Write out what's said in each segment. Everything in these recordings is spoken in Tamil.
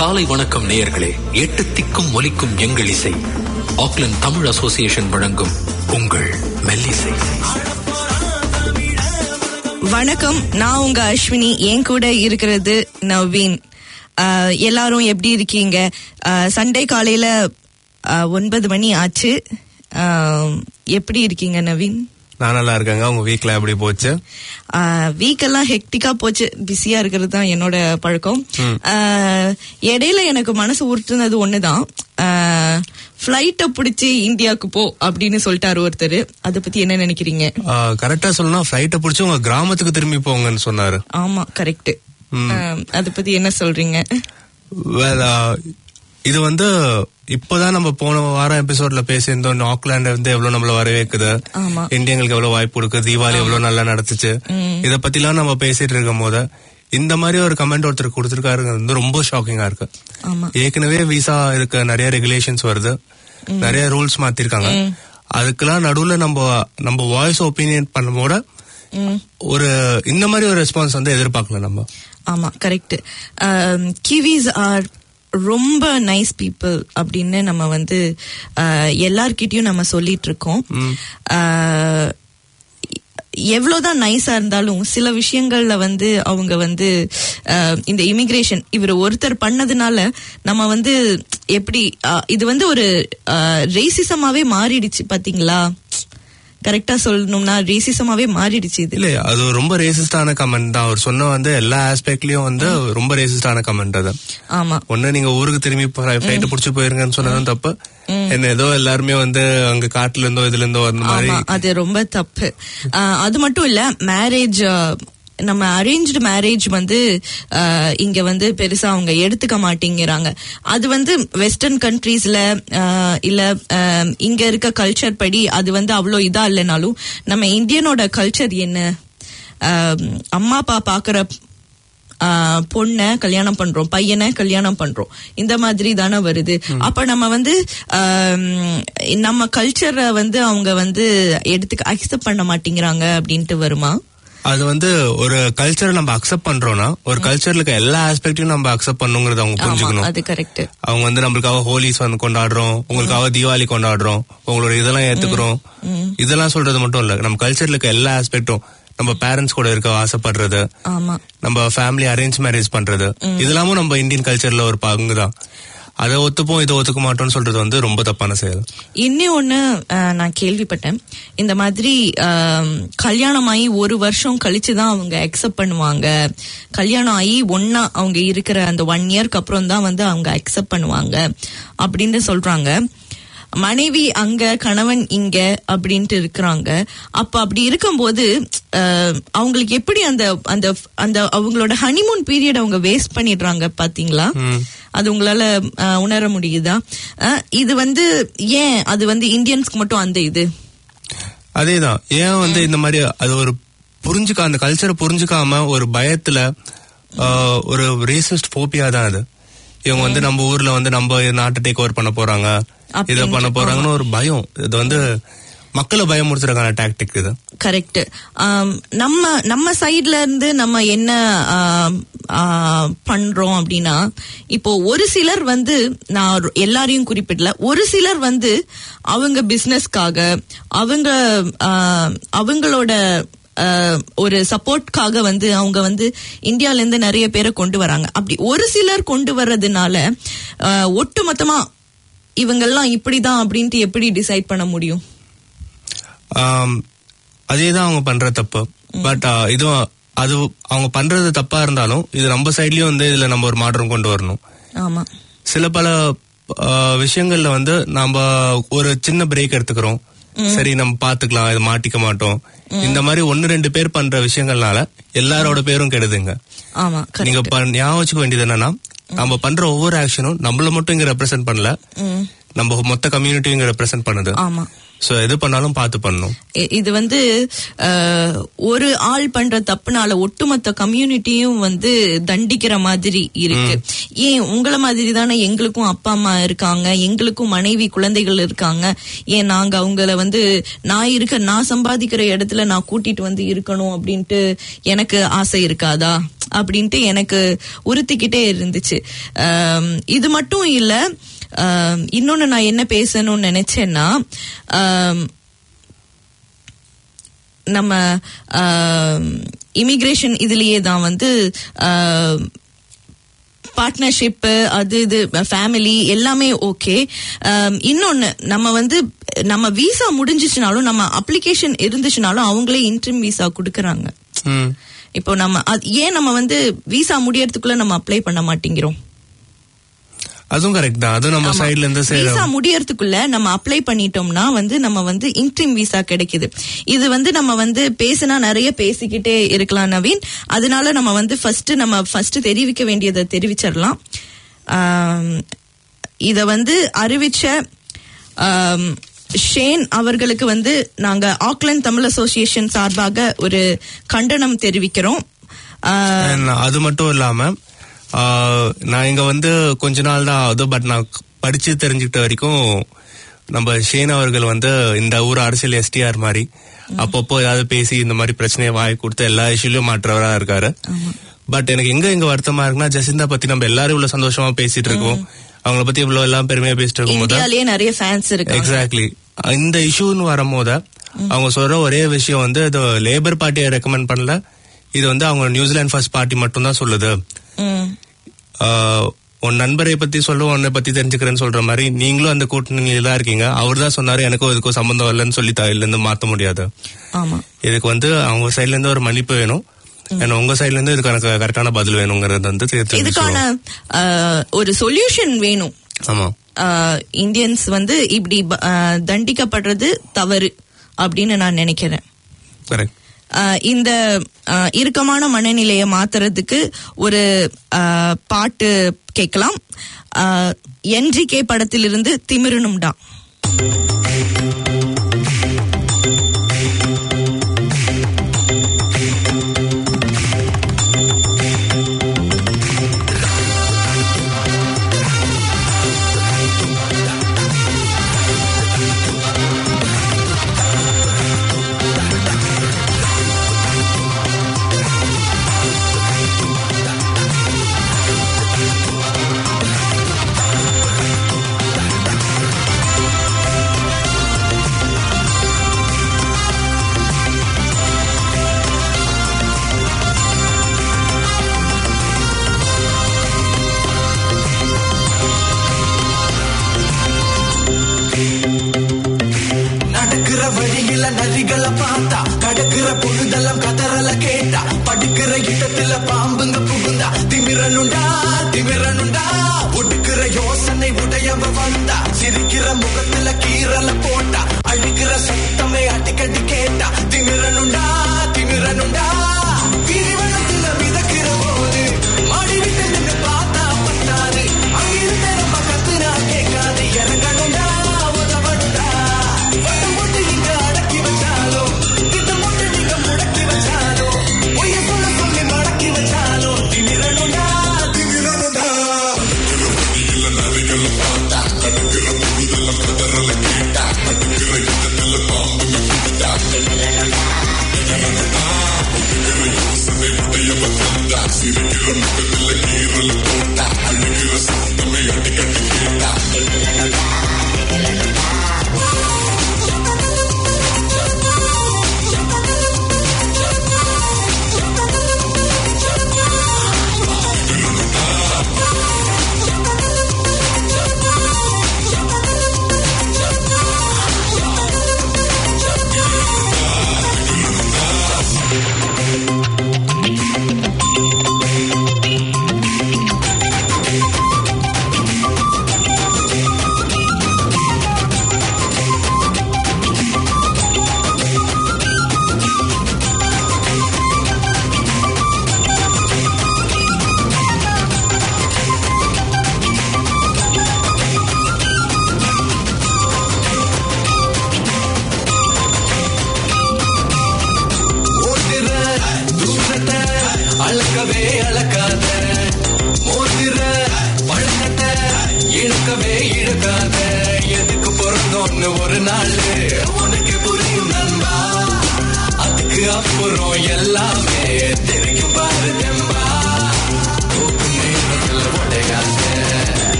காலை வணக்கம் நேயர்களே எட்டு திக்கும் ஒலிக்கும் எங்கள் இசை ஆக்லாந்து தமிழ் அசோசியேஷன் வழங்கும் உங்கள் மெல்லிசை வணக்கம் நான் உங்க அஸ்வினி என் கூட இருக்கிறது நவீன் ஆஹ் எல்லாரும் எப்படி இருக்கீங்க சண்டே காலையில ஆஹ் ஒன்பது மணி ஆச்சு ஆஹ் எப்படி இருக்கீங்க நவீன் நான் நல்லா இருக்கேங்க உங்க வீக்ல எப்படி போச்சு வீக் எல்லாம் ஹெக்டிக்கா போச்சு பிஸியா இருக்கிறது தான் என்னோட பழக்கம் ஆஹ் இடையில எனக்கு மனசு உறுத்துனது ஒண்ணுதான் ஃபிளைட்ட பிடிச்சி இந்தியாவுக்கு போ அப்படின்னு சொல்லிட்டாரு ஒருத்தர் அதை பத்தி என்ன நினைக்கிறீங்க கரெக்டா சொல்லணும் ஃபிளைட்டை பிடிச்சி உங்க கிராமத்துக்கு திரும்பி போங்கன்னு சொன்னாரு ஆமா கரெக்ட் அதை பத்தி என்ன சொல்றீங்க Well, uh, இது வந்து இப்போதான் நம்ம போன வாரம் எபிசோட்ல பேசியிருந்தோம் ஆக்லாண்ட் வந்து எவ்வளவு நம்மள வரவேக்குது ஆமா. இந்தியங்களுக்கு எவ்வளவு வாய்ப்பு கொடுக்குது தீபாவளி எவ்வளவு நல்லா நடத்துச்சு இத பத்திலாம் நம்ம பேசிட்டு இருக்கும் போது இந்த மாதிரி ஒரு கமெண்ட் ஒருத்தர் கொடுத்திருக்காருங்க வந்து ரொம்ப ஷாக்கிங்கா இருக்கு ஆமா ஏற்கனவே விசா இருக்க நிறைய ரெகுலேஷன்ஸ் வருது நிறைய ரூல்ஸ் மாத்திருக்காங்க அதுக்கெல்லாம் நடுவுல நம்ம நம்ம வாய்ஸ் ஒப்பீனியன் பண்ணும்போது ஒரு இந்த மாதிரி ஒரு ரெஸ்பான்ஸ் வந்து எதிர்பார்க்கல நம்ம ஆமா கரெக்ட் கிவிஸ் ஆர் ரொம்ப நைஸ் பீப்புள் அப்படின்னு நம்ம வந்து அஹ், எல்லார்கிட்டயும் நம்ம சொல்லிட்டு இருக்கோம் அஹ், எவ்வளவுதான் நைஸா இருந்தாலும் சில விஷயங்கள்ல வந்து அவங்க வந்து அஹ், இந்த இமிகிரேஷன் இவர் ஒருத்தர் பண்ணதுனால நம்ம வந்து எப்படி அஹ், இது வந்து ஒரு ரேசிசமாவே மாறிடுச்சு பாத்தீங்களா கரெக்டா சொல்லணும்னா ரேசிசமாவே மாறிடுச்சு இது இல்ல அது ரொம்ப ரேசிஸ்டான கமெண்ட் தான் அவர் சொன்ன வந்து எல்லா ஆஸ்பெக்ட்லயும் வந்து ரொம்ப ரேசிஸ்டான கமெண்ட் அது ஆமா ஒண்ணு நீங்க ஊருக்கு திரும்பி ஃபிளைட் புடிச்சு போயிருங்கன்னு சொன்னதும் தப்பு என்ன ஏதோ எல்லாருமே வந்து அங்க காட்டுல இருந்தோ இதுல இருந்தோ அந்த மாதிரி ஆமா அது ரொம்ப தப்பு ஆஹ் அது மட்டும் இல்ல மேரேஜ் நம்ம அரேஞ்ச்டு மேரேஜ் வந்து ஆஹ் இங்க வந்து பெருசா அவங்க எடுத்துக்க மாட்டேங்கிறாங்க அது வந்து வெஸ்டர்ன் கண்ட்ரீஸ்ல இல்ல ஆஹ் இங்க இருக்க கல்ச்சர் படி அது வந்து அவ்வளோ இதா இல்லைனாலும் நம்ம இந்தியனோட கல்ச்சர் என்ன ஆஹ் அம்மா அப்பா பாக்குற ஆஹ் பொண்ணை கல்யாணம் பண்றோம் பையனை கல்யாணம் பண்றோம் இந்த மாதிரி தானே வருது அப்ப நம்ம வந்து ஆம், நம்ம கல்ச்சரை வந்து அவங்க வந்து எடுத்துக்க அக்செப்ட் பண்ண மாட்டேங்கிறாங்க அப்படின்ட்டு வருமா அது வந்து ஒரு கல்ச்சரை நம்ம அக்செப்ட் பண்றோம்னா ஒரு கல்ச்சர்ல இருக்க எல்லா ஆஸ்பெக்டையும் நம்ம அக்செப்ட் பண்ணுங்கிறத அவங்க ஆமா புரிஞ்சுக்கணும் அது கரெக்ட் அவங்க வந்து நம்மளுக்காக ஹோலிஸ் வந்து கொண்டாடுறோம் உங்களுக்காக தீபாவளி கொண்டாடுறோம் உங்களோட இதெல்லாம் ஏத்துக்கிறோம் இதெல்லாம் சொல்றது மட்டும் இல்ல நம்ம கல்ச்சர்ல இருக்க எல்லா ஆஸ்பெக்டும் நம்ம பேரண்ட்ஸ் கூட இருக்க ஆசைப்படுறது ஆமா நம்ம ஃபேமிலி அரேஞ்ச் மேரேஜ் பண்றது இதெல்லாமும் நம்ம இந்தியன் கல்ச்சர்ல ஒரு பங்கு தான் அதை ஒத்துப்போம் இதை ஒத்துக்க மாட்டோம்னு சொல்றது வந்து ரொம்ப தப்பான செயல் இன்னும் ஒண்ணு அஹ், நான் கேள்விப்பட்டேன் இந்த மாதிரி ஆம், கல்யாணம் ஆகி ஒரு வருஷம் கழிச்சு தான் அவங்க அக்செப்ட் பண்ணுவாங்க கல்யாணம் ஆகி ஒன்னா அவங்க இருக்கிற அந்த ஒன் இயர்க்கு அப்புறம் தான் வந்து அவங்க அக்செப்ட் பண்ணுவாங்க அப்படின்னு சொல்றாங்க மனைவி அங்க கணவன் இங்க அப்படின்ட்டு இருக்கிறாங்க அப்ப அப்படி இருக்கும்போது அஹ், அவங்களுக்கு எப்படி அந்த அந்த அந்த அவங்களோட ஹனிமூன் பீரியட் அவங்க வேஸ்ட் பண்ணிடுறாங்க பாத்தீங்களா அது உங்களால அஹ், உணர முடியுதா அஹ், இது வந்து ஏன் அது வந்து இந்தியன்ஸ்க்கு மட்டும் அந்த இது அதேதான் ஏன் வந்து இந்த மாதிரி அது ஒரு புரிஞ்சுக்க அந்த கல்ச்சரை புரிஞ்சுக்காம ஒரு பயத்துல ஆஹ், ஒரு ரேசிஸ்ட் போபியா தான் அது இவங்க வந்து நம்ம ஊர்ல வந்து நம்ம நாட்டை டேக் ஓவர் பண்ண போறாங்க இதை அப்படின்ட்டு, பண்ண போறாங்கன்னு ஒரு பயம் இது வந்து மக்களை பயமுறுத்துறதுக்கான டாக்டிக் இது கரெக்ட் நம்ம நம்ம சைட்ல இருந்து நம்ம என்ன ஆம், ஆ, பண்றோம் அப்படின்னா இப்போ ஒரு சிலர் வந்து நான் ரொ- எல்லாரையும் குறிப்பிடல ஒரு சிலர் வந்து அவங்க பிசினஸ்க்காக அவங்க ஆ, அவங்களோட ஆ, ஒரு சப்போர்ட்காக வந்து அவங்க வந்து இந்தியால இருந்து நிறைய பேரை கொண்டு வராங்க அப்படி ஒரு சிலர் கொண்டு வர்றதுனால ஆ, ஒட்டுமொத்தமா இவங்கெல்லாம் இப்படிதான் அப்படின்ட்டு எப்படி டிசைட் பண்ண முடியும் ஆம், அதேதான் அவங்க பண்ற தப்பு பட் இதுவும் அது அவங்க பண்றது தப்பா இருந்தாலும் இது நம்ம சைட்லயும் வந்து இதுல நம்ம ஒரு மாற்றம் கொண்டு வரணும் ஆமா சில பல ஆஹ், விஷயங்கள்ல வந்து நம்ம ஒரு சின்ன பிரேக் எடுத்துக்கிறோம் சரி நம்ம பாத்துக்கலாம் இது மாட்டிக்க மாட்டோம் இந்த மாதிரி ஒன்னு ரெண்டு பேர் பண்ற விஷயங்கள்னால எல்லாரோட பேரும் கெடுதுங்க ஆமா நீங்க கரெக்ட் ப- ஞாபகம் வச்சுக்க வேண்டியது என்னன்னா நம்ம பண்ற ஒவ்வொரு ஆக்ஷனும் நம்மள மட்டும் இங்க ரெப்ரசென்ட் பண்ணல ம் நம்ம மொத்த கம்யூனிட்டியும் இங்க ரெப்ரசென்ட் பண்ணுது ஆமா சோ எது பண்ணாலும் பார்த்து பண்ணணும் இ- இது வந்து அஹ், ஒரு ஆள் பண்ற தப்புனால ஒட்டுமொத்த கம்யூனிட்டியும் வந்து தண்டிக்கிற மாதிரி இருக்கு ஏன் உங்கள மாதிரி தானே எங்களுக்கும் அப்பா அம்மா இருக்காங்க எங்களுக்கும் மனைவி குழந்தைகள் இருக்காங்க ஏன் நாங்க அவங்கள வந்து நான் இருக்க நான் சம்பாதிக்கிற இடத்துல நான் கூட்டிட்டு வந்து இருக்கணும் அப்படின்ட்டு எனக்கு ஆசை இருக்காதா அப்படின்ட்டு எனக்கு உறுத்திக்கிட்டே இருந்துச்சு அம், இது மட்டும் இல்ல அம், இன்னொன்னு நான் என்ன பேசணும்னு நினைச்சேன்னா அம், நம்ம இமிகிரேஷன் இதுலயே தான் வந்து பார்ட்னர்ஷிப் அது இது ஃபேமிலி எல்லாமே ஓகே இன்னொன்னு நம்ம வந்து நம்ம விசா முடிஞ்சிச்சுனாலும் நம்ம அப்ளிகேஷன் இருந்துச்சுனாலும் அவங்களே இன்ட்ரிம் விசா கொடுக்கறாங்க ம். இப்போ நம்ம அது- ஏன் நம்ம வந்து விசா முடியறதுக்குள்ள நம்ம அப்ளை பண்ண மாட்டேங்கிறோம் அதுவும் கரெக்ட் தான் அதுவும் நம்ம சைடுல இருந்து விசா செய்யறோம் முடியறதுக்குள்ள நம்ம அப்ளை பண்ணிட்டோம்னா வந்து நம்ம வந்து இன்ட்ரிம் விசா கிடைக்குது இது வந்து நம்ம வந்து பேசினா நிறைய பேசிக்கிட்டே இருக்கலாம் நவீன் அதனால நம்ம வந்து ஃபர்ஸ்ட் நம்ம ஃபர்ஸ்ட் தெரிவிக்க வேண்டியதை தெரிவிச்சிடலாம் ஆம், இத வந்து அறிவிச்ச ஆம், ஷேன் அவர்களுக்கு வந்து நாங்க ஆக்லாந்து தமிழ் அசோசியேஷன் சார்பாக ஒரு கண்டனம் தெரிவிக்கிறோம் ஆ, And அது மட்டும் இல்லாம ஆஹ், நான் இங்க வந்து கொஞ்ச நாள் தான் ஆகுது பட் நான் படிச்சு தெரிஞ்சுக்கிட்ட வரைக்கும் நம்ம ஷேன் அவர்கள் வந்து இந்த ஊர் அரசியல் எஸ்டிஆர் மாதிரி அப்பப்போ ஏதாவது பேசி இந்த மாதிரி பிரச்சனையை வாய் கொடுத்து எல்லா இஷ்யூலயும் மாற்றவரா இருக்காரு பட் எனக்கு எங்க எங்க வருத்தமா இருக்குன்னா ஜெசிந்தா பத்தி நம்ம எல்லாரும் இவ்வளவு சந்தோஷமா பேசிட்டு இருக்கோம் அவங்கள பத்தி இவ்வளவு எல்லாம் பெருமையா பேசிட்டு இருக்கும் போது இந்தியாலயே நிறைய ஃபேன்ஸ் இருக்காங்க எக்ஸாக்ட்லி இந்த இஷ்யூன்னு வரும்போது அவங்க சொல்ற ஒரே விஷயம் வந்து இது லேபர் பார்ட்டியை ரெக்கமெண்ட் பண்ணல இது வந்து அவங்க நியூசிலாந்து ஃபர்ஸ்ட் பார்ட்டி மட்டும் தான் சொல்லுது ம் ஆஹ், உன் நண்பரை பத்தி சொல்ல உன்னை பத்தி தெரிஞ்சுக்கிறேன்னு சொல்ற மாதிரி நீங்களும் அந்த கூட்டணியில தான் இருக்கீங்க அவர் தான் சொன்னாரு எனக்கும் இதுக்கும் சம்பந்தம் இல்லைன்னு சொல்லி இதுல இருந்து மாத்த முடியாது ஆமா இதுக்கு வந்து அவங்க சைடுல இருந்து ஒரு மன்னிப்பு வேணும் ஏன்னா உங்க சைடுல இருந்து இதுக்கான கரெக்டான பதில் வேணுங்கிறது வந்து தெரிவிச்சு இதுக்கான ஆஹ், ஒரு சொல்யூஷன் வேணும் ஆமா ஆஹ், இந்தியன்ஸ் வந்து இப்படி ப- ஆஹ், தண்டிக்கப்படுறது தவறு அப்படின்னு நான் நினைக்கிறேன் கரெக்ட் ஆஹ், இந்த ஆஹ், இறுக்கமான மனநிலையை மாத்துறதுக்கு ஒரு ஆஹ், பாட்டு கேட்கலாம் என்ஜிகே படத்திலிருந்து திமிரணும்டா நடக்கிற வழியில நரிகளை பார்த்தா கடக்கிற பொழுதெல்லாம் கதறல கேட்டா படுக்கிற இடத்துல பாம்புங்க புகுந்தா திமிரனுண்டா திமிரனுண்டா ஒடுக்கிற யோசனை உடையவ வந்தா சிரிக்கிற முகத்துல கீரல போட்டா அழுகிற சத்தமே அடிக்கடி கேட்டா திமிரனுண்டா திமிரனுண்டா கிரிவலத்துல மிதக்கிற போது மாடி விட்டு நின்னு பார்த்தா பத்தாது அங்கிருந்த நம்ம கத்துனா கேட்காது இறங்கணுண்டா உதவணுண்டா வட்டம் போட்டு இங்க அடக்கி வச்சாலும் திட்டம் போட்டு நீங்க முடக்கி வச்சாலும் பொய்ய சொல்ல சொல்லி மடக்கி வச்சாலும் திமிரணுண்டா திமிரணுண்டா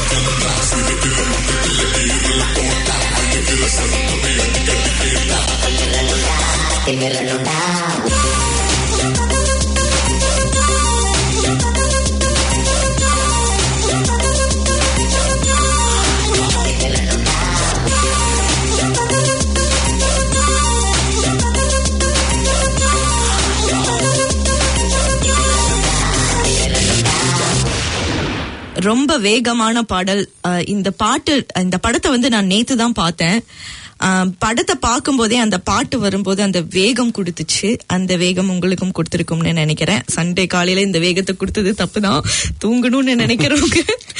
ரொம்ப வேகமான பாடல் அஹ், இந்த பாட்டு இந்த படத்தை வந்து நான் நேத்து தான் பார்த்தேன் அஹ், படத்தை பார்க்கும்போதே அந்த பாட்டு வரும்போது அந்த வேகம் கொடுத்துச்சு அந்த வேகம் உங்களுக்கும் கொடுத்துருக்கும்னு நினைக்கிறேன் சண்டே காலையில இந்த வேகத்தை கொடுத்தது தப்புதான் தூங்கணும்னு நினைக்கிறவங்க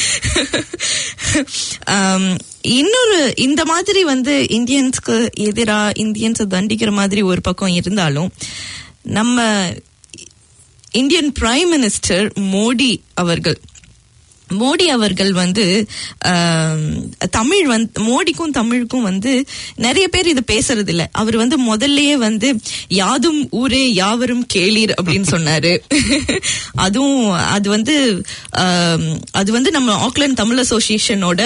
ஆம், இன்னொரு இந்த மாதிரி வந்து இந்தியன்ஸ்க்கு எதிரா இந்தியன்ஸை தண்டிக்கிற மாதிரி ஒரு பக்கம் இருந்தாலும் நம்ம இந்தியன் பிரைம் மினிஸ்டர் மோடி அவர்கள் மோடி அவர்கள் வந்து ஆம், தமிழ் வந்து மோடிக்கும் தமிழுக்கும் வந்து நிறைய பேர் இது பேசுறது இல்ல அவர் வந்து முதல்லயே வந்து யாதும் ஊரே யாவரும் கேளீர் அப்படின்னு சொன்னாரு அதுவும் அது வந்து ஆம், அது வந்து நம்ம ஆக்லாந்து தமிழ் அசோசியேஷனோட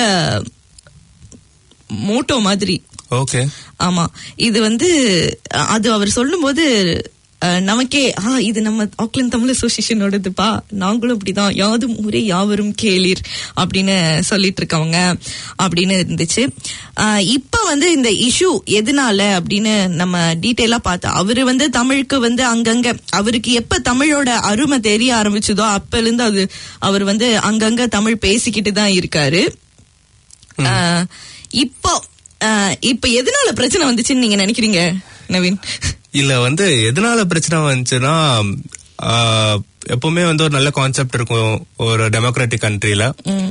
மோட்டோ மாதிரி ஓகே ஆமா இது வந்து அஹ், அது அவர் சொல்லும்போது அஹ், நமக்கே ஆ இது நம்ம ஆக்லாந்து தமிழ் அசோசியேஷனோடதுப்பா நாங்களும் அப்படிதான் யாதும் ஊரே யாவரும் கேளீர் அப்படின்னு சொல்லிட்டு இருக்கவங்க அப்படின்னு இருந்துச்சு அஹ், இப்ப வந்து இந்த இஷ்யூ எதனால அப்படின்னு நம்ம டீட்டெயிலா பார்த்தா அவரு வந்து தமிழுக்கு வந்து அங்கங்க அவருக்கு எப்ப தமிழோட அருமை தெரிய ஆரம்பிச்சதோ அப்பல இருந்து அது அவர் வந்து அங்கங்க தமிழ் பேசிக்கிட்டு தான் இருக்காரு ஆஹ் இப்போ ஆஹ் இப்ப எதனால பிரச்சனை வந்துச்சுன்னு நீங்க நினைக்கிறீங்க நவீன் இல்ல வந்து எதனால பிரச்சனை வந்துச்சுன்னா ஆஹ், எப்பவுமே வந்து ஒரு நல்ல கான்செப்ட் இருக்கும் ஒரு டெமோக்ராட்டிக் கண்ட்ரில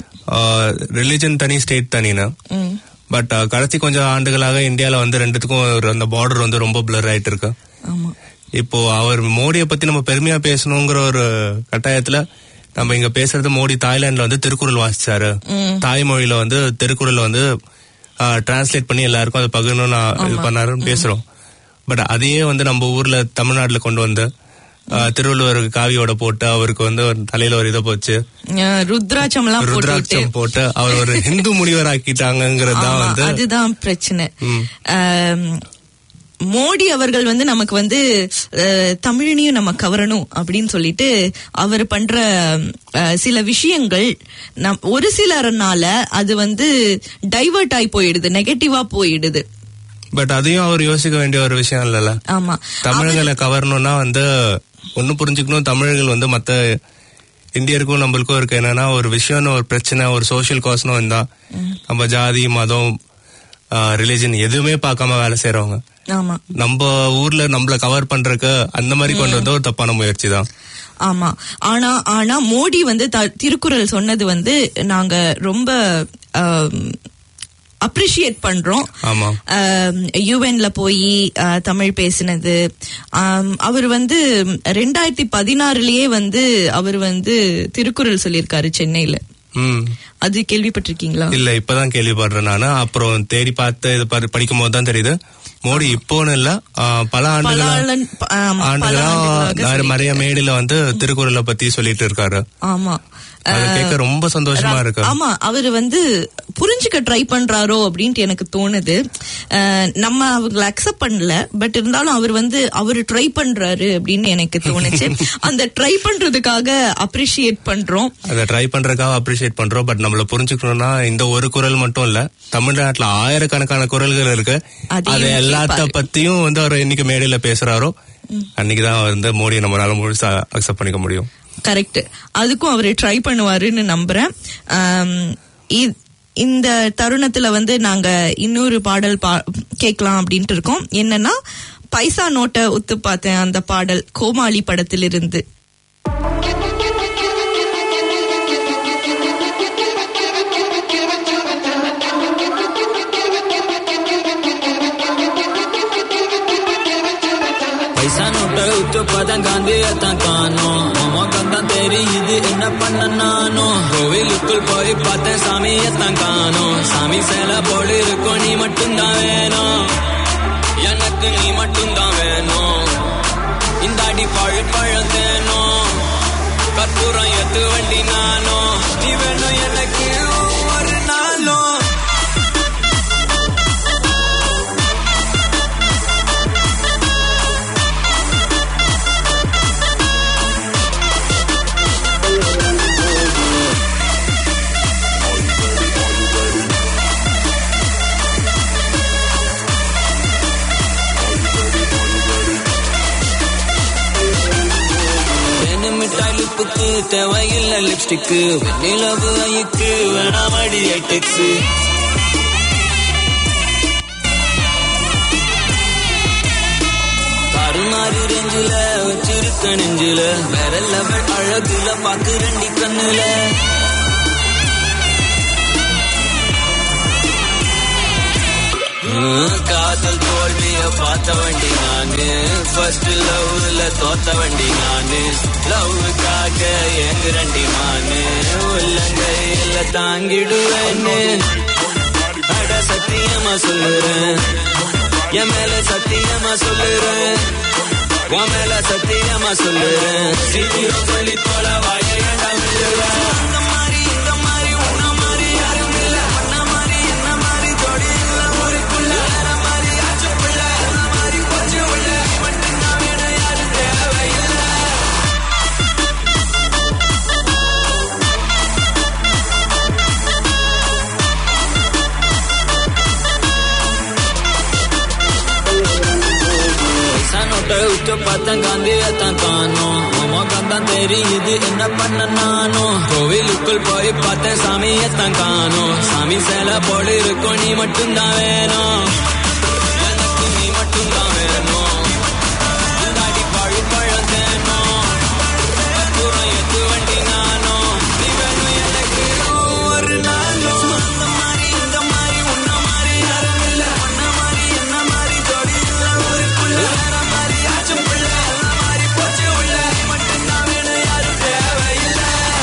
ரிலிஜன் தனி ஸ்டேட் தனின்னு பட் கடைசி கொஞ்சம் ஆண்டுகளாக இந்தியால வந்து ரெண்டுத்துக்கும் ஒரு அந்த பார்டர் வந்து ரொம்ப பிளர் ஆயிட்டு இருக்கு ஆமா இப்போ அவர் மோடியை பத்தி நம்ம பெருமையா பேசணுங்கிற ஒரு கட்டாயத்துல நம்ம இங்க பேசுறது மோடி தாய்லாந்துல வந்து திருக்குறள் வாசிச்சாரு தாய்மொழியில வந்து திருக்குறள் வந்து டிரான்ஸ்லேட் பண்ணி எல்லாருக்கும் அதை பகிரணும்னு இது பண்ணாருன்னு பேசுறோம் பட் அதையே வந்து நம்ம ஊர்ல தமிழ்நாட்டுல கொண்டு வந்து ஆஹ், திருவள்ளுவருக்கு காவியோட போட்டு அவருக்கு வந்து ஒரு தலையில ஒரு இதை போச்சு ஆஹ் ருத்ராட்சம் எல்லாம் போட்டு ருத்ராட்சம் போட்டு அவர் ஒரு ஹிந்து முனிவர் ஆக்கிட்டாங்கிறது தான் ஆமா, வந்து அதுதான் பிரச்சனை ம். ஆம், மோடி அவர்கள் வந்து நமக்கு வந்து அஹ், தமிழனையும் நம்ம கவரணும் அப்படின்னு சொல்லிட்டு அவர் பண்ற அஹ், சில விஷயங்கள் நம் ஒரு சிலர்னால அது வந்து டைவர்ட் ஆகி போயிடுது நெகட்டிவா போயிடுது பட் அதையும் அவர் யோசிக்க வேண்டிய ஒரு விஷயம் இல்லைல்ல ஆமா தமிழர்களை கவரணும்னா வந்து ஒண்ணு புரிஞ்சுக்கணும் தமிழர்கள் வந்து மத்த இந்தியருக்கும் நம்மளுக்கும் இருக்கு என்னன்னா ஒரு விஷயம்னு ஒரு பிரச்சனை ஒரு சோஷியல் காஸ்னும் இருந்தா நம்ம ஜாதி மதம் ரிலிஜன் எதுவுமே பார்க்காம வேலை செய்யறவங்க ஆமா நம்ம ஊர்ல நம்மள கவர் பண்றதுக்கு அந்த மாதிரி கொண்டு வந்த ஒரு தப்பான முயற்சி தான் ஆமா ஆனா ஆனா மோடி வந்து த- திருக்குறள் சொன்னது வந்து நாங்க ரொம்ப அப்ரிஷியேட் பண்றோம் ஆமா யூஎன்ல போய் தமிழ் பேசினது ஆம், அவர் வந்து ரெண்டாயிரத்தி பதினாறுலயே வந்து அவர் வந்து திருக்குறள் சொல்லியிருக்காரு சென்னையில ம் அது கேள்விப்பட்டிருக்கீங்களா இல்ல இப்பதான் கேள்விப்படுறேன் நானு அப்புறம் தேடி பார்த்து இது படி- படிக்கும் போது தான் தெரியுது மோடி இப்போன்னு இல்ல ஆ, பல பல ஆண்டுகளா ஆளன்- ப- ஆமா, பல ஆண்டுகளா ஆண்டுகளாக நிறைய- நிறைய மேடையில வந்து திருக்குறளை பத்தி சொல்லிட்டு இருக்காரு ஆமா அது கேட்க ரொம்ப சந்தோஷமா இருக்கு ஆமா அவர் வந்து புரிஞ்சுக்க ட்ரை பண்றாரோ அப்படின்ட்டு எனக்கு தோணுது அஹ், நம்ம அவங்களை அக்செப்ட் பண்ணல பட் இருந்தாலும் அவர் வந்து அவர் ட்ரை பண்றாரு அப்படின்னு எனக்கு தோணுச்சு அந்த ட்ரை பண்றதுக்காக அப்ரிஷியேட் பண்றோம் அதை ட்ரை பண்றதுக்காக அப்ரிஷியேட் பண்றோம் பட் நம்மள புரிஞ்சுக்கணும்னா இந்த ஒரு குரல் மட்டும் இல்ல தமிழ்நாட்டுல ஆயிரக்கணக்கான குரல்கள் இருக்கு அதையும் அது எல்லாத்த கேட்பாரு. பத்தியும் வந்து அவர் என்னைக்கு மேடையில பேசுறாரோ அன்னைக்குதான் வந்து மோடி நம்மளால முழுசா அக்செப்ட் பண்ணிக்க முடியும் கரெக்ட் அதுக்கும் அவர் ட்ரை பண்ணுவாருன்னு நம்புறேன் ஆம், இ- இந்த தருணத்துல வந்து நாங்க இன்னொரு பாடல் பா- கேட்கலாம் அப்படின்ட்டு இருக்கோம் என்னன்னா பைசா நோட்டை ஒத்து பார்த்தேன் அந்த பாடல் கோமாளி படத்திலிருந்து பைசா நோட்டை உத்து பார்த்தேன் காந்தியத்தான் காணோம் உமக்கு தான் தெரியுது என்ன பண்ண நானும் கோவிலுக்குள் போய் பார்த்தேன் சாமியத்தான் காணோம் சாமி சேலை போடு இருக்கும் நீ மட்டும்தான் வேணும் எனக்கு நீ மட்டும்தான் வேணும் இந்த அடி பழு பழத்தேனும் கற்பூரம் எத்து வண்டி நானும் நீ வேணும் எனக்கு ஒரு லிப்ஸ்டிக்கு நிலவு ஐக்கு வேணாமடி ஐடெக்ஸு தாறுமாறு ரெஞ்சில வச்சிருக்க நெஞ்சில வேற லெவல் அழகுல பாக்கு ரெண்டி கண்ணுல ஹம், காதல் தோல்விய பார்த்த வண்டி நானு ஃபர்ஸ்ட் லவ்ல தோத்த வண்டி நானு லவ்வுக்காக எங்க ரெண்டி மானு உள்ளங்கையில தாங்கிடுவேன்னு அட சத்தியமா சொல்லுறேன் என் மேல சத்தியமா சொல்லுறேன் உன் மேல சத்தியமா சொல்லுறேன் சீக்கிரம் சொல்லி போல வாயேண்டா விழுவேன் அந்த மாதிரி இந்த மாதிரி உன்ன மாதிரி யாரும் இல்ல பண்ண மாதிரி என்ன மாதிரி ஜோடி இல்ல ஊருக்குள்ள வேற மாதிரி ஆச்சு பிள்ளை என்ன மாதிரி போச்சு உள்ள நீ மட்டும்தான் வேணும் யாரும் தேவையில்லை பைசா நோட்டை விட்டு பார்த்தேன் காந்தியத்தான் காணோம் முகம் தான் தெரியுது என்ன பண்ண நானும் கோவிலுக்குள் போய் பார்த்தேன் சாமியத்தான் காணோம் சாமி சேலை போடு இருக்கும் நீ மட்டும்தான் வேணும் எனக்கு நீ மட்டும்தான் வேணும் இந்தாடி பழு பழம் தேனும் தூரம் எத்து வண்டி நானும் நீ வேணும் எனக்கு ஒரு நாளும் அந்த மாதிரி இந்த மாதிரி உன்ன மாதிரி யாரும் இல்ல பண்ண மாதிரி என்ன மாதிரி ஜோடி இல்ல ஊருக்குள்ள வேற மாதிரி ஆச்சும் பிள்ளை என்ன மாதிரி போச்சு உள்ள நீ மட்டும்தான் வேணும் யாரும் தேவையில்லை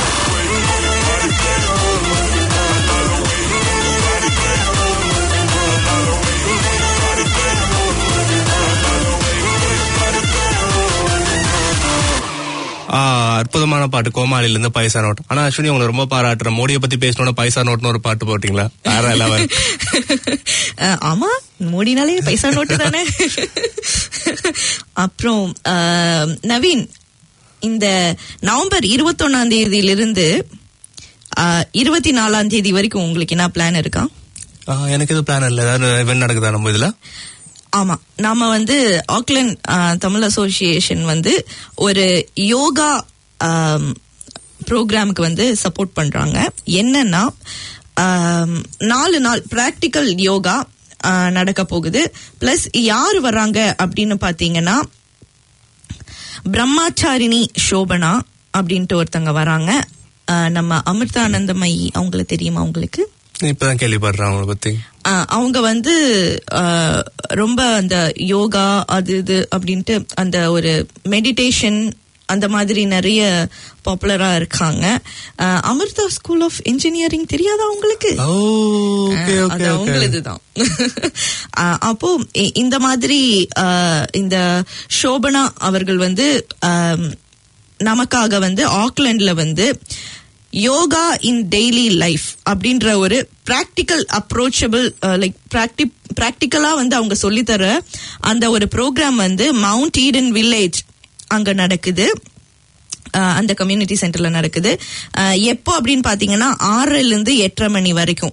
ஆ, அற்புதமான பாட்டு கோமாளில இருந்து பைசா நோட் ஆனா அஸ்வினி உங்களை ரொம்ப பாராட்டுறேன் மோடியை பத்தி பேசணும்னா பைசா நோட்னு ஒரு பாட்டு போட்டீங்களா வேற லெவல் அஹ், ஆமா மோடினாலே பைசா நோட்டு தானே அப்புறம் அஹ், நவீன் இந்த நவம்பர் இருபத்தொன்னாம் தேதியிலிருந்து இருபத்தி நாலாம் தேதி வரைக்கும் உங்களுக்கு என்ன பிளான் இருக்கா ஆ, எனக்கு எதுவும் பிளான் இல்ல ஏதாவது event நடக்குதா நம்ம இதுல ஆமா நாம வந்து ஆக்லாண்ட் ஆஹ், தமிழ் அசோசியேஷன் வந்து ஒரு யோகா ப்ரோக்ராமுக்கு வந்து சப்போர்ட் பண்றாங்க என்னன்னா ஆம், நாலு நாள் பிராக்டிக்கல் யோகா ஆஹ், நடக்க போகுது பிளஸ் யார் வர்றாங்க அப்படின்னு பாத்தீங்கன்னா பிரம்மாச்சாரிணி சோபனா அப்படின்ட்டு ஒருத்தங்க வராங்க ஆஹ், நம்ம அமிர்தானந்தமயி அவங்கள தெரியுமா உங்களுக்கு இப்பதான் கேள்விப்படுறேன் அவங்கள பத்தி ஆஹ் அவங்க வந்து ஆஹ் ரொம்ப அந்த யோகா அது இது அப்படின்ட்டு அந்த ஒரு மெடிடேஷன் அந்த மாதிரி நிறைய பாப்புலரா இருக்காங்க ah Amrita school of engineering தெரியாதா உங்களுக்கு ஓ ஓகே ஆஹ் ஓகே அது ஓகே அவங்களதுதான் ஆஹ் அப்போ இ- இந்த மாதிரி ஆஹ் இந்த சோபனா அவர்கள் வந்து ஆம், நமக்காக வந்து ஆக்லாண்ட்ல வந்து யோகா இன் டெய்லி லைஃப் அப்படின்ற ஒரு பிராக்டிக்கல் அப்ரோச்சபிள் லைக் பிராக்டிக்கலா வந்து அவங்க சொல்லித்தர அந்த ஒரு ப்ரோக்ராம் வந்து மவுண்ட் ஈடன் வில்லேஜ் அங்க நடக்குது அஹ் அந்த கம்யூனிட்டி சென்டர்ல நடக்குது அஹ் எப்போ அப்படின்னு பாத்தீங்கன்னா ஆறுல இருந்து எட்டரை மணி வரைக்கும்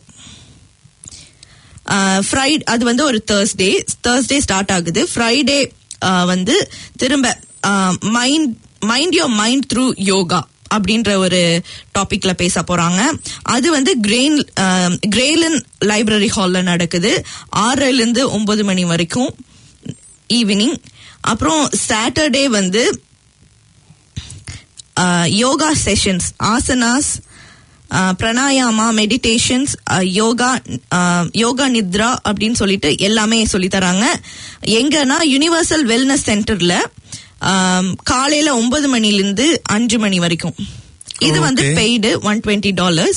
ஃப்ரைட் அது வந்து ஒரு தேர்ஸ்டே தேர்ஸ்டே ஸ்டார்ட் ஆகுது ஃப்ரைடே வந்து திரும்ப mind mind your mind through yoga அப்படின்ற ஒரு டாபிக்ல பேச போறாங்க அது வந்து கிரெயின் கிரேலன் லைப்ரரி ஹால்ல நடக்குது ஆறுல இருந்து ஒன்பது மணி வரைக்கும் ஈவினிங் அப்புறம் சாட்டர்டே வந்து யோகா செஷன்ஸ் ஆசனாஸ் பிரணாயாமா மெடிடேஷன்ஸ் யோகா யோகா நித்ரா அப்படின்னு சொல்லிட்டு எல்லாமே சொல்லி தராங்க எங்கன்னா யுனிவர்சல் வெல்னஸ் சென்டர்ல காலையில ஒன்பது மணிலிருந்து அஞ்சு மணி வரைக்கும் இது வந்து Okay. Paid one twenty dollars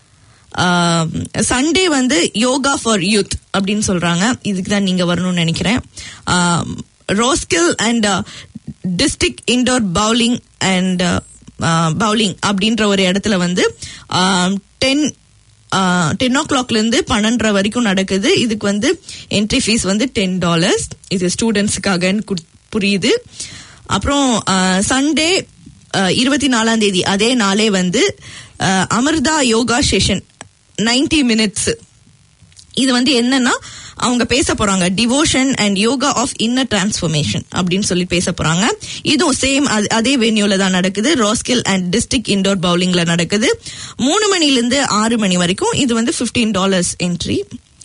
Sunday வந்து யோகா ஃபார் யூத் அப்படின்னு சொல்றாங்க இதுக்கு தான் நீங்க வரணும்னு நினைக்கிறேன் Roskill and district indoor bowling and bowling அப்படின்ற ஒரு இடத்துல வந்து டென் டென் ஓ கிளாக்ல இருந்து பன்னெண்டரை வரைக்கும் நடக்குது இதுக்கு வந்து என்ட்ரி ஃபீஸ் வந்து டென் டாலர்ஸ் இது ஸ்டூடெண்ட்ஸுக்காக புரியுது அப்புறம் சண்டே இருபத்தி நாலாம் தேதி அதே நாளே வந்து ah, Amrita yoga session 90 minutes இது வந்து என்னன்னா அவங்க பேச போறாங்க devotion and yoga of inner transformation அப்படின்னு சொல்லி பேச போறாங்க இதுவும் சேம் அதே வென்யூல தான் நடக்குது ராஸ்கில் அண்ட் டிஸ்ட்ரிக்ட் இண்டோர் பவுலிங்ல நடக்குது மூணு மணில இருந்து ஆறு மணி வரைக்கும் இது வந்து 15 டாலர்ஸ் என்ட்ரி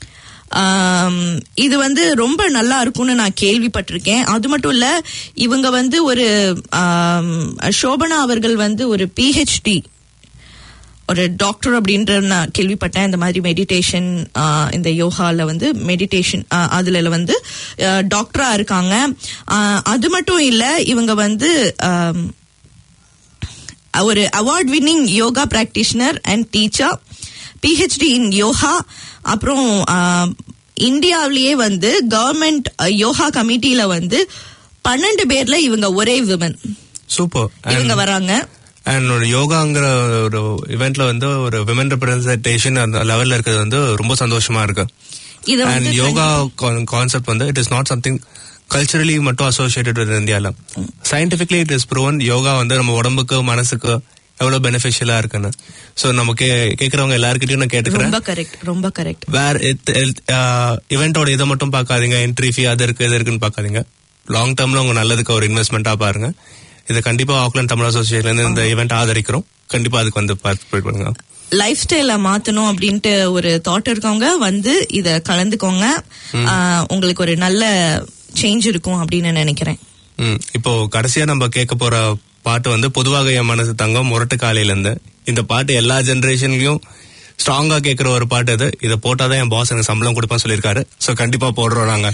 இது வந்து ரொம்ப நல்லா இருக்கும்னு நான் கேள்விப்பட்டிருக்கேன் அது மட்டும் இல்ல இவங்க வந்து ஒரு ஆம், சோபனா அவர்கள் வந்து ஒரு பிஹெச்டி ஒரு டாக்டர் அப்படின்ற நான் கேள்விப்பட்டேன் இந்த மாதிரி மெடிடேஷன் இந்த யோகால வந்து மெடிடேஷன் அதுல வந்து டாக்டரா இருக்காங்க ஆ, அது மட்டும் இல்ல இவங்க வந்து ஆம், ஒரு award winning yoga practitioner and teacher PhD in yoga அப்புறம் ஆஹ், இந்தியாவிலேயே வந்து கவர்மெண்ட் யோகா கமிட்டியில வந்து பன்னெண்டு பேர்ல இவங்க ஒரே விமன் சூப்பர் இவங்க வராங்க அண்ட் ஒரு யோகாங்கிற ஒரு இவெண்ட்ல வந்து ஒரு விமன் ரெப்ரசன்டேஷன் அந்த லெவல்ல இருக்கிறது வந்து ரொம்ப சந்தோஷமா இருக்கு இது அண்ட் வந்து யோகா கான்செப்ட் வந்து it is not something culturally மட்டும் அசோசியேட்டட் வித் இந்தியால scientifically it is proven yoga வந்து நம்ம உடம்புக்கு மனசுக்கு எவ்வளவு பெனிஃபிஷியலா இருக்குன்னு சோ நம்ம கே கேக்குறவங்க எல்லாருக்கிட்டையும் நான் கேட்டுக்கிறேன் ரொம்ப கரெக்ட் ரொம்ப கரெக்ட் வேற இவெண்டோட இதை மட்டும் பார்க்காதீங்க என்ட்ரி ஃபீ அது இருக்கு இது இருக்குன்னு பார்க்காதீங்க லாங் டேர்ம்ல உங்க நல்லதுக்கு ஒரு இன்வெஸ்ட்மெண்டா பாருங்க இது கண்டிப்பா ஆக்லாண்ட் தமிழ் அசோசியேஷன்ல இந்த ஈவெண்ட் ஆதரிக்கிறோம் கண்டிப்பா அதுக்கு வந்து பார்ட்டிசிபேட் பண்ணுங்க லைஃப் ஸ்டைல மாத்தணும் அப்படின்ட்டு ஒரு தாட் இருக்கவங்க வந்து இத கலந்துக்கோங்க ஆஹ், உங்களுக்கு ஒரு நல்ல சேஞ்ச் இருக்கும் அப்படின்னு நினைக்கிறேன் ம், இப்போ கடைசியா நம்ம கேட்க போற பாட்டு வந்து பொதுவாக என் மனசு தங்கம் முரட்டு காலையில இருந்து இந்த பாட்டு எல்லா ஜெனரேஷன்லயும் ஸ்ட்ராங்கா கேட்கிற ஒரு பாட்டு இது இதை போட்டாதான் என் பாஸ் எனக்கு சம்பளம் கொடுப்பேன்னு சொல்லியிருக்காரு சோ கண்டிப்பா போடுறோம் நாங்க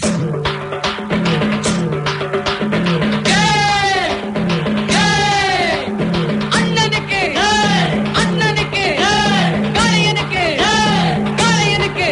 அண்ணனுக்கு அண்ணனுக்கு காளையனுக்கு காளையனுக்கு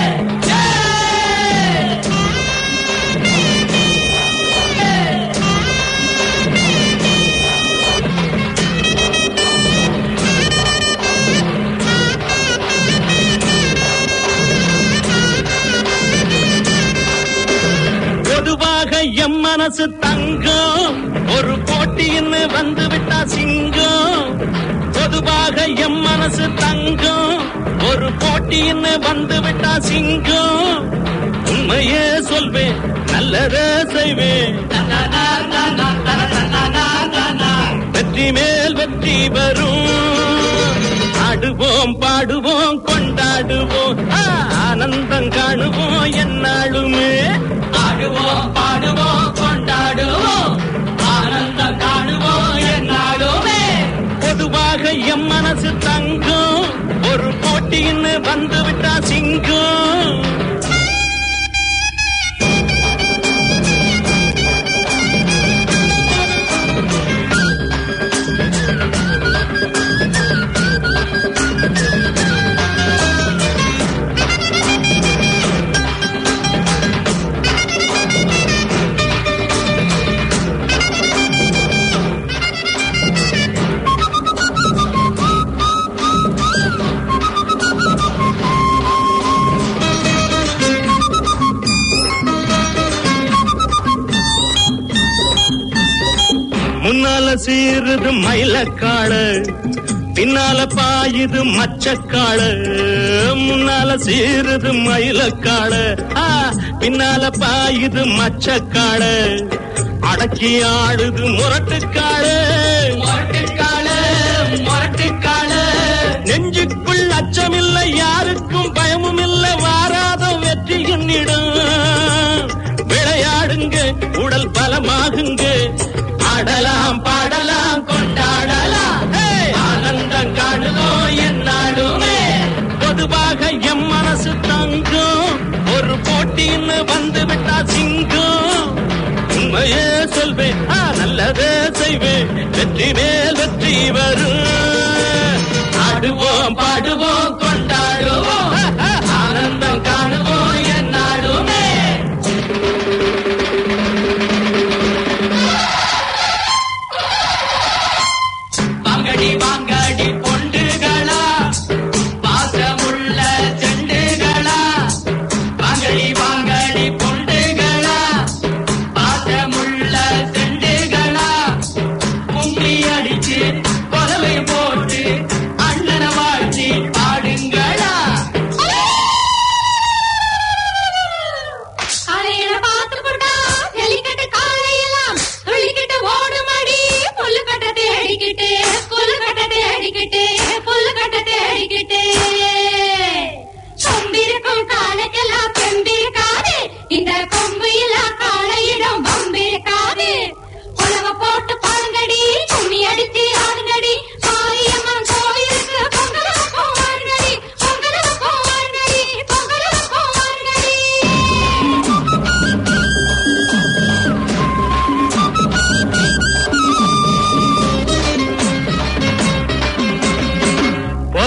பொதுவாக எம் மனசு தங்கம் ஒரு போட்டின்னு வந்து விட்டா சிங்கம் பொதுவாக எம் மனசு தங்கம் ஒரு போட்டின்னு வந்து விட்டா சிங்கம் உண்மையே சொல்வேன் நல்லதே செய்வேன் வெற்றி மேல் வெற்றி வரும் ஆடுவோம் பாடுவோம் கொண்டாடுவோம் ஆ, ஆனந்தம் காணுவோம் என்னாலுமே ஆடுவோம் பாடுவோம் கொண்டாடுவோம் ஆனந்தம் காணுவோம் என்னாலுமே பொதுவாக எம் மனசு தங்கம் ஒரு போட்டின்னு வந்து விட்டா சிங்கம் முன்னால சீருது மயிலக்காளு பின்னால பாயுது மச்சக்காளு முன்னால சீருது மயிலக்காளு ஆ, பின்னால பாயுது மச்சக்காளு அடக்கி ஆடுது முரட்டுக்காளு முரட்டுக்காளு முரட்டுக்காளு நெஞ்சுக்குள் அச்சமில்லை யாருக்கும் பயமும் இல்லை வாராத வெற்றி என்னிடம் விளையாடுங்க உடல் பலமாகுங்க ஆடலாம் பாடலாம் கொண்டாடலாம் ஹே! ஆனந்தம் காணுவோம் என்னாலுமே பொதுவாக எம் மனசு தங்கம் ஒரு போட்டின்னு வந்து விட்டா சிங்கம் உண்மையே சொல்வேன் ஆ, நல்லதே செய்வேன் வெற்றி மேல் வெற்றி வரும் ஆடுவோம் பாடுவோம் கொண்டாடுவோம் ஆனந்தம் காணுவோம் என்னாலுமே வாங்கடி வாங்கடி பொண்டுகளா பாசமுள்ள செண்டுகளா வாங்கடி வாங்கடி பொண்டுகளா பாசமுள்ள செண்டுகளா கும்பி அடிச்சு கொலவை போட்டு அண்ணனை வாழ்த்தி பா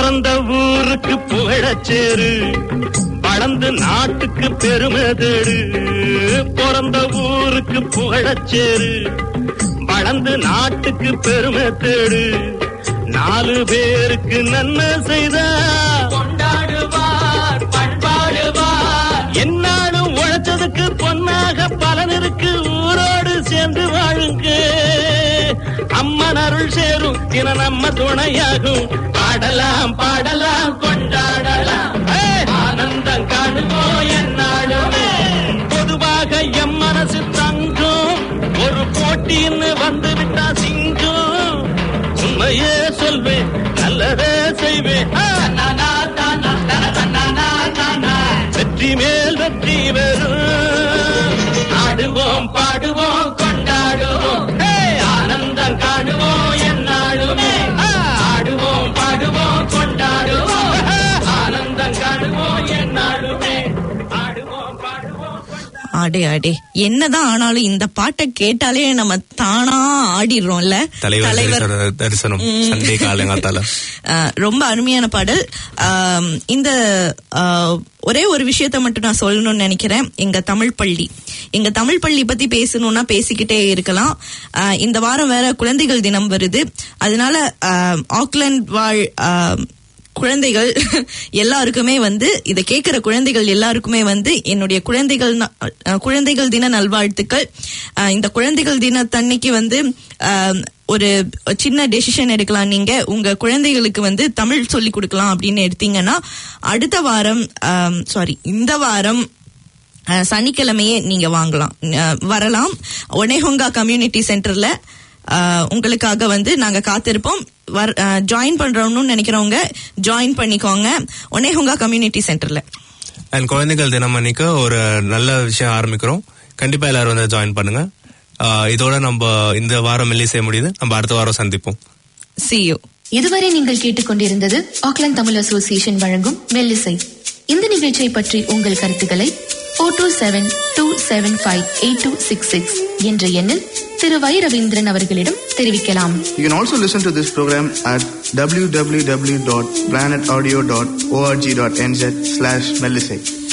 பிறந்த ஊருக்கு புகழச்சேரு வளர்ந்து நாட்டுக்கு பெருமை தேடு பிறந்த ஊருக்கு புகழச்சேரு வளர்ந்து நாட்டுக்கு பெருமை தேடு நாலு பேருக்கு நன்மை செய்தா கொண்டாடுவார் பண்பாடுவார் என்னாலும் உழைச்சதுக்கு பொன்னாக பலன் இருக்கு ஊரோடு சேர்ந்து வாழுங்க அம்மன் அருள் சேரும் தின நம்ம துணையாகும் பாடலாம் பாடலாம் கொண்டாடலாம் ஏய்! ஆனந்தம் காணுவோம் என்னாலுமே பொதுவாக எம் மனசு தங்கும் ஒரு போட்டின்னு வந்து விட்டா சிங்கம் உண்மையே சொல்வேன் நல்லதே செய்வேன் ஆ! தன்னானா, தானா, தன, தன்னானா, தானா. வெற்றி மேல் வெற்றி பெறும் ஆடுவோம் பாடுவோம் கொண்டாடுவோம் ஏய்! ஆனந்தம் காணுவோம் என்னாலுமே ஆடுவோம் பாடுவோம் கொண்டாடுவோம் ஆனந்தம் காணுவோம் என்னாலுமே ஆடுவோம் பாடுவோம் அடே அடே என்னதான் ஆனாலும் இந்த பாட்டை கேட்டாலே நம்ம தானா ஆடிடுறோம்ல தலைவர் தரிசன- தரிசனம் சண்டே காலங்காத்தால ஆஹ் ரொம்ப அருமையான பாடல் ஆம், இந்த ஆஹ், ஒரே ஒரு விஷயத்த மட்டும் நான் சொல்லணும்னு நினைக்கிறேன் எங்க தமிழ் பள்ளி எங்க தமிழ் பள்ளி பத்தி பேசணும்னா பேசிக்கிட்டே இருக்கலாம் ஆஹ், இந்த வாரம் வேற குழந்தைகள் தினம் வருது அதனால ஆஹ், ஆக்லாந்து வாழ் ஆஹ், குழந்தைகள் எல்லாருக்குமே வந்து இதை கேட்கிற குழந்தைகள் எல்லாருக்குமே வந்து என்னுடைய குழந்தைகள் ந- அஹ் குழந்தைகள் தின நல்வாழ்த்துக்கள் அஹ் இந்த குழந்தைகள் தினத்தன்னைக்கு வந்து அஹ், ஒரு சின்ன டெசிஷன் எடுக்கலாம் நீங்க உங்க குழந்தைகளுக்கு வந்து தமிழ் சொல்லி கொடுக்கலாம் அப்படின்னு எடுத்தீங்கன்னா அடுத்த வாரம் சாரி இந்த வாரம் அஹ், சனிக்கிழமையே நீங்க வாங்கலாம் அஹ், வரலாம் ஒனேஹொங்கா கம்யூனிட்டி சென்டர்ல அஹ், உங்களுக்காக வந்து நாங்க காத்திருப்போம் ஜாயின் பண்றோம்னு நினைக்கிறவங்க ஜாயின் பண்ணிக்கோங்க ஒனேஹொங்கா கம்யூனிட்டி சென்டர்ல அண்ட் குழந்தைகள் தினம் அன்னைக்கு ஒரு நல்ல விஷயம் ஆரம்பிக்கிறோம் கண்டிப்பா எல்லாரும் வந்து ஜாயின் பண்ணுங்க ஆஹ் இதோட நம்ம இந்த வாரம் மெல்லிசை முடியுது நம்ம அடுத்த வாரம் சந்திப்போம் see you இதுவரை நீங்கள் கேட்டுக்கொண்டிருந்தது ஆக்லாந்து தமிழ் அசோசியேஷன் வழங்கும் மெல்லிசை இந்த நிகழ்ச்சியை பற்றி உங்கள் கருத்துக்களை four two seven two seven five eight two six six என்ற எண்ணில் திரு வை ரவீந்திரன் அவர்களிடம் தெரிவிக்கலாம் You can also listen to this program at www.planetaudio.org.nz slash Melisate.